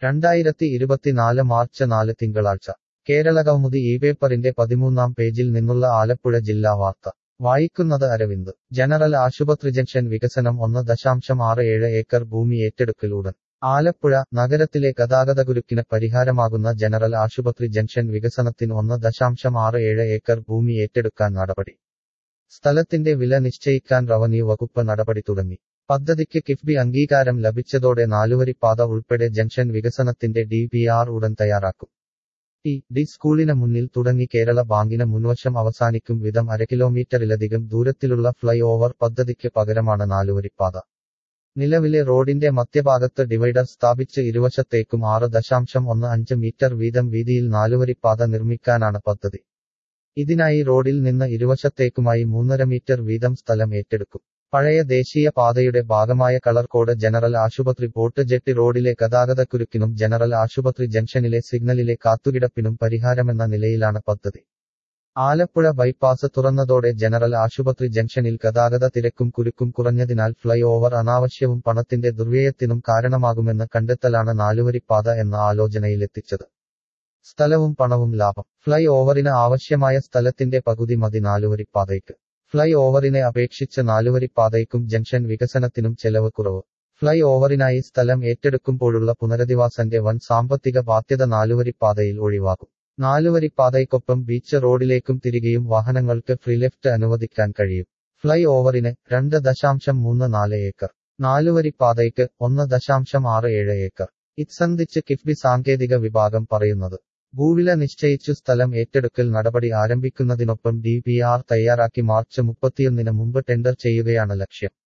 രണ്ടായിരത്തി ഇരുപത്തിനാല് മാർച്ച് നാല് തിങ്കളാഴ്ച കേരളകൗമുദി ഈ പേപ്പറിന്റെ പതിമൂന്നാം പേജിൽ നിന്നുള്ള ആലപ്പുഴ ജില്ലാ വാർത്ത വായിക്കുന്നത് അരവിന്ദ് ജനറൽ ആശുപത്രി ജംഗ്ഷൻ വികസനം ഒന്ന് ദശാംശം ആറ് ഏഴ് ഏക്കർ ഭൂമി ഏറ്റെടുക്കലുടൻ ആലപ്പുഴ നഗരത്തിലെ ഗതാഗതകുരുക്കിന് പരിഹാരമാകുന്ന ജനറൽ ആശുപത്രി ജംഗ്ഷൻ വികസനത്തിന് ഒന്ന് ദശാംശം ആറ് ഏഴ് ഏക്കർ ഭൂമി ഏറ്റെടുക്കാൻ നടപടി സ്ഥലത്തിന്റെ വില നിശ്ചയിക്കാൻ റവന്യൂ വകുപ്പ് നടപടി തുടങ്ങി പദ്ധതിക്ക് കിഫ്ബി അംഗീകാരം ലഭിച്ചതോടെ നാലുവരിപ്പാത ഉൾപ്പെടെ ജംഗ്ഷൻ വികസനത്തിന്റെ ഡി പി ആർ ഉടൻ തയ്യാറാക്കും ടി ഡി സ്കൂളിന് മുന്നിൽ തുടങ്ങി കേരള ബാങ്കിന് മുൻവശം അവസാനിക്കും വിധം അര കിലോമീറ്ററിലധികം ദൂരത്തിലുള്ള ഫ്ലൈ ഓവർ പദ്ധതിക്ക് പകരമാണ് നാലുവരിപ്പാത നിലവിലെ റോഡിന്റെ മധ്യഭാഗത്ത് ഡിവൈഡർ സ്ഥാപിച്ച് ഇരുവശത്തേക്കും ആറ് ദശാംശം ഒന്ന് അഞ്ച് മീറ്റർ വീതം വീതിയിൽ നാലുവരിപ്പാത നിർമ്മിക്കാനാണ് പദ്ധതി ഇതിനായി റോഡിൽ നിന്ന് ഇരുവശത്തേക്കുമായി മൂന്നര മീറ്റർ വീതം സ്ഥലം ഏറ്റെടുക്കും പഴയ ദേശീയ പാതയുടെ ഭാഗമായ കളർകോട് ജനറൽ ആശുപത്രി ബോട്ട് ജെട്ടി റോഡിലെ ഗതാഗതക്കുരുക്കിനും ജനറൽ ആശുപത്രി ജംഗ്ഷനിലെ സിഗ്നലിലെ കാത്തുകിടപ്പിനും പരിഹാരമെന്ന നിലയിലാണ് പദ്ധതി ആലപ്പുഴ ബൈപ്പാസ് തുറന്നതോടെ ജനറൽ ആശുപത്രി ജംഗ്ഷനിൽ ഗതാഗത തിരക്കും കുരുക്കും കുറഞ്ഞതിനാൽ ഫ്ലൈ ഓവർ അനാവശ്യവും പണത്തിന്റെ ദുർവ്യയത്തിനും കാരണമാകുമെന്ന് കണ്ടെത്തലാണ് നാലുവരിപ്പാത എന്ന ആലോചനയിലെത്തിച്ചത് സ്ഥലവും പണവും ലാഭം ഫ്ലൈ ഓവറിന് ആവശ്യമായ സ്ഥലത്തിന്റെ പകുതി മതി നാലുവരിപ്പാതയ്ക്ക് ഫ്ലൈ ഓവറിനെ അപേക്ഷിച്ച് നാലുവരിപ്പാതയ്ക്കും ജംഗ്ഷൻ വികസനത്തിനും ചെലവ് കുറവ് ഫ്ലൈ ഓവറിനായി സ്ഥലം ഏറ്റെടുക്കുമ്പോഴുള്ള പുനരധിവാസന്റെ വൻ സാമ്പത്തിക ബാധ്യത നാലുവരിപ്പാതയിൽ ഒഴിവാക്കും നാലുവരിപ്പാതയ്ക്കൊപ്പം ബീച്ച് റോഡിലേക്കും തിരികെയും വാഹനങ്ങൾക്ക് ഫ്രീ ലെഫ്റ്റ് അനുവദിക്കാൻ കഴിയും ഫ്ലൈ ഓവറിന് രണ്ട് ദശാംശം മൂന്ന് നാല് ഏക്കർ നാലുവരിപ്പാതയ്ക്ക് ഒന്ന് ദശാംശം ആറ് ഏഴ് ഏക്കർ ഇത്സന്ധിച്ച് കിഫ്ബി സാങ്കേതിക വിഭാഗം പറയുന്നത് ഭൂവില നിശ്ചയിച്ചു സ്ഥലം ഏറ്റെടുക്കൽ നടപടി ആരംഭിക്കുന്നതിനൊപ്പം ഡി പി ആർ തയ്യാറാക്കി മാർച്ച് മുപ്പത്തിയൊന്നിന് മുമ്പ് ടെൻഡർ ചെയ്യുകയാണ് ലക്ഷ്യം